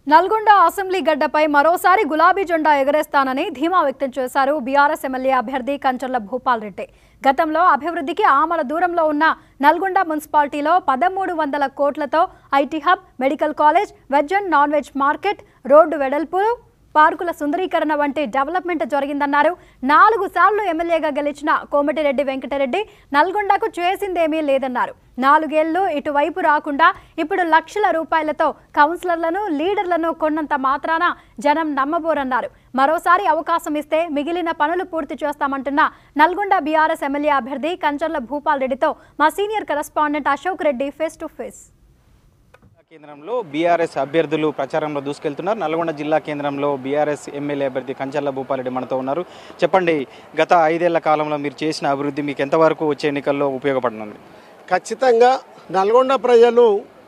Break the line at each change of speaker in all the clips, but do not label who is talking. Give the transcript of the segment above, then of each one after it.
Nalgonda assembly గడ్డపై మరోసారి గులాబీ జెండా ఎగరేస్తానని ధీమా వ్యక్తం చేశారు బీఆర్ఎస్ ఎమ్మెల్యే అభ్యర్థి కంచర్ల భూపాల్ రెడ్డి గతంలో అభివృద్ధికి ఆమల దూరంలో ఉన్న నల్గొండ మున్సిపాలిటీలో పదమూడు వందల కోట్లతో IT hub medical college veg and non veg market road వెడల్పు పార్కుల సుందరీకరణ వంటి డెవలప్మెంట్ జరిగిందన్నారు నాలుగు సార్లు ఎమ్మెల్యేగా గెలిచిన కోమటిరెడ్డి వెంకటరెడ్డి నల్గొండకు చేసిందేమీ లేదన్నారు నాలుగేళ్లు ఇటువైపు రాకుండా ఇప్పుడు లక్షల రూపాయలతో కౌన్సిలర్లను లీడర్లను కొన్నంత మాత్రాన జనం నమ్మబోరన్నారు మరోసారి అవకాశం ఇస్తే మిగిలిన పనులు పూర్తి చేస్తామంటున్న నల్గొండ బీఆర్ఎస్ ఎమ్మెల్యే అభ్యర్థి కంచర్ల భూపాల్ రెడ్డితో మా senior correspondent Ashok Reddy face to face
కేంద్రంలో బీఆర్ఎస్ అభ్యర్థులు ప్రచారంలో దూసుకెళ్తున్నారు నల్గొండ జిల్లా కేంద్రంలో బీఆర్ఎస్ ఎమ్మెల్యే అభ్యర్థి కంచర్ల భూపారెడ్డి మనతో ఉన్నారు చెప్పండి గత ఐదేళ్ల కాలంలో మీరు చేసిన అభివృద్ధి మీకు ఎంతవరకు వచ్చే ఎన్నికల్లో ఉపయోగపడుతుంది
ఖచ్చితంగా నల్గొండ ప్రజలు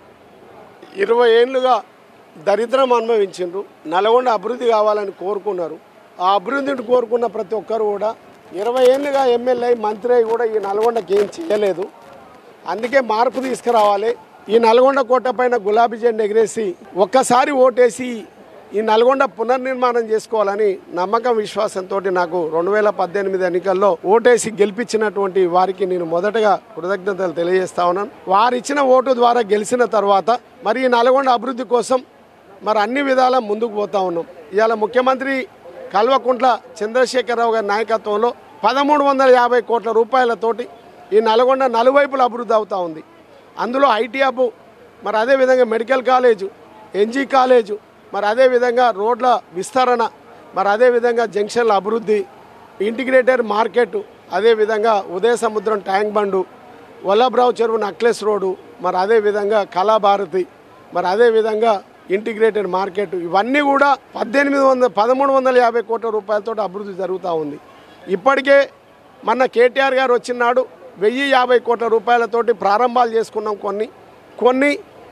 ఇరవై ఏళ్ళుగా దరిద్రం అనుభవించిండ్రు నల్గొండ అభివృద్ధి కావాలని కోరుకున్నారు ఆ అభివృద్ధిని కోరుకున్న ప్రతి ఒక్కరు కూడా ఇరవై ఏళ్ళుగా ఎమ్మెల్యే మంత్రి అయి కూడా ఈ నల్గొండకి ఏం చేయలేదు అందుకే మార్పు తీసుకురావాలి ఈ నల్గొండ కోట పైన గులాబీ జెండా ఎగిరేసి ఒక్కసారి ఓటేసి ఈ నల్గొండ పునర్నిర్మాణం చేసుకోవాలని నమ్మకం విశ్వాసంతో నాకు రెండు వేల పద్దెనిమిది ఎన్నికల్లో ఓటేసి గెలిపించినటువంటి వారికి నేను మొదటగా కృతజ్ఞతలు తెలియజేస్తా ఉన్నాను వారు ఇచ్చిన ఓటు ద్వారా గెలిచిన తర్వాత మరి ఈ నల్గొండ అభివృద్ధి కోసం మరి అన్ని విధాలా ముందుకు పోతా ఉన్నాం ఇవాళ ముఖ్యమంత్రి కల్వకుంట్ల చంద్రశేఖరరావు గారి నాయకత్వంలో పదమూడు వందల యాభై కోట్ల రూపాయలతోటి ఈ నల్గొండ నలువైపుల అభివృద్ధి అవుతా ఉంది అందులో ఐటీ హబ్ మరి అదేవిధంగా మెడికల్ కాలేజు ఎన్జీ కాలేజు మరి అదేవిధంగా రోడ్ల విస్తరణ మరి అదేవిధంగా జంక్షన్ల అభివృద్ధి ఇంటిగ్రేటెడ్ మార్కెట్ అదేవిధంగా ఉదయ సముద్రం ట్యాంక్ బండు వల్లభరావు చెరువు నక్లెస్ రోడ్డు మరి అదేవిధంగా కళాభారతి మరి అదేవిధంగా ఇంటిగ్రేటెడ్ మార్కెట్ ఇవన్నీ కూడా పద్దెనిమిది వందల పదమూడు వందల యాభై కోట్ల రూపాయలతో అభివృద్ధి జరుగుతూ ఉంది ఇప్పటికే మొన్న కేటీఆర్ గారు వచ్చినాడు వెయ్యి యాభై కోట్ల రూపాయలతోటి ప్రారంభాలు చేసుకున్నాం కొన్ని కొన్ని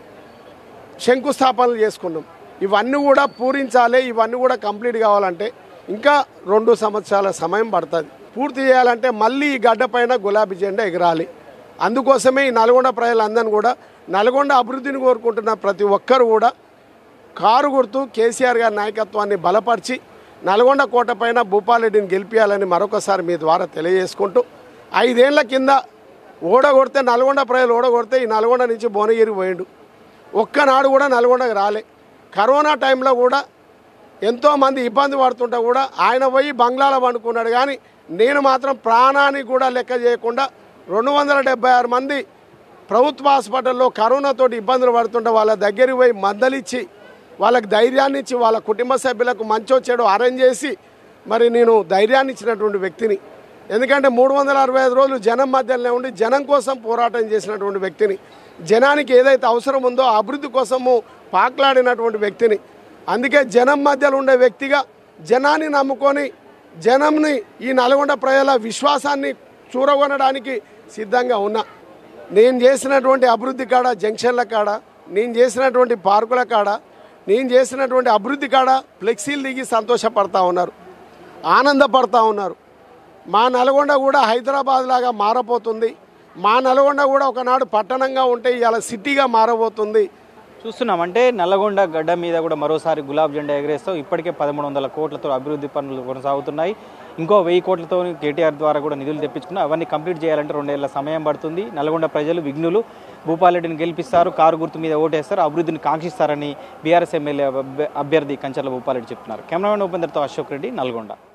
శంకుస్థాపనలు చేసుకున్నాం ఇవన్నీ కూడా పూరించాలి ఇవన్నీ కూడా కంప్లీట్ కావాలంటే ఇంకా రెండు సంవత్సరాల సమయం పడుతుంది పూర్తి చేయాలంటే మళ్ళీ ఈ గడ్డ పైన గులాబీ జెండా ఎగరాలి అందుకోసమే ఈ నల్గొండ ప్రజలందరినీ కూడా నల్గొండ అభివృద్ధిని కోరుకుంటున్న ప్రతి ఒక్కరు కూడా కారు గుర్తు కేసీఆర్ గారి నాయకత్వాన్ని బలపరిచి నల్గొండ కోట పైన భూపాలరెడ్డిని గెలిపించాలని మరొకసారి మీ ద్వారా తెలియజేసుకుంటూ ఐదేళ్ల కింద ఓడగొడితే నల్గొండ ప్రజలు ఓడగొడితే ఈ నల్గొండ నుంచి భువనగిరి పోయిండు ఒక్కనాడు కూడా నల్గొండకు రాలే కరోనా టైంలో కూడా ఎంతోమంది ఇబ్బంది పడుతుంటే కూడా ఆయన పోయి బంగ్లాలో పండుకున్నాడు కానీ నేను మాత్రం ప్రాణానికి కూడా లెక్క చేయకుండా రెండు వందల డెబ్బై ఆరు మంది ప్రభుత్వ హాస్పిటల్లో కరోనాతోటి ఇబ్బందులు పడుతుంటే వాళ్ళ దగ్గరికి పోయి మందలిచ్చి వాళ్ళకి ధైర్యాన్ని ఇచ్చి వాళ్ళ కుటుంబ సభ్యులకు మంచో చెడు అరేంజ్ చేసి మరి నేను ధైర్యాన్ని ఇచ్చినటువంటి వ్యక్తిని ఎందుకంటే మూడు వందల అరవై ఐదు రోజులు జనం మధ్యలోనే ఉండి జనం కోసం పోరాటం చేసినటువంటి వ్యక్తిని జనానికి ఏదైతే అవసరం ఉందో ఆ అభివృద్ధి కోసము పాకులాడినటువంటి వ్యక్తిని అందుకే జనం మధ్యలో ఉండే వ్యక్తిగా జనాన్ని నమ్ముకొని జనంని ఈ నల్గొండ ప్రజల విశ్వాసాన్ని చూరగొనడానికి సిద్ధంగా ఉన్నా నేను చేసినటువంటి అభివృద్ధి కాడ జంక్షన్ల కాడ నేను చేసినటువంటి పార్కుల కాడ నేను చేసినటువంటి అభివృద్ధి కాడ ఫ్లెక్సీలు దిగి సంతోషపడతా ఉన్నారు ఆనందపడతా ఉన్నారు మా నల్గొండ కూడా హైదరాబాద్ లాగా మారబోతుంది మా నల్గొండ కూడా ఒకనాడు పట్టణంగా ఉంటే ఇవాళ సిటీగా మారబోతుంది
చూస్తున్నాం అంటే నల్లగొండ గడ్డ మీద కూడా మరోసారి గులాబ్ జెండా ఎగరేస్తాం ఇప్పటికే పదమూడు వందల కోట్లతో అభివృద్ధి పనులు కొనసాగుతున్నాయి ఇంకో వెయ్యి కోట్లతో కేటీఆర్ ద్వారా కూడా నిధులు తెప్పించుకున్నా అవన్నీ కంప్లీట్ చేయాలంటే రెండేళ్ల సమయం పడుతుంది నల్గొండ ప్రజలు విఘ్నులు భూపాలరెడ్డిని గెలిపిస్తారు కారు గుర్తు మీద ఓటేస్తారు అభివృద్ధిని కాంక్షిస్తారని బీఆర్ఎస్ ఎమ్మెల్యే అభ్య- అభ్యర్థి కంచర్ల భూపాలరెడ్డి చెప్తున్నారు కెమెరామెన్ ఉపేందర్తో అశోక్ రెడ్డి నల్గొండ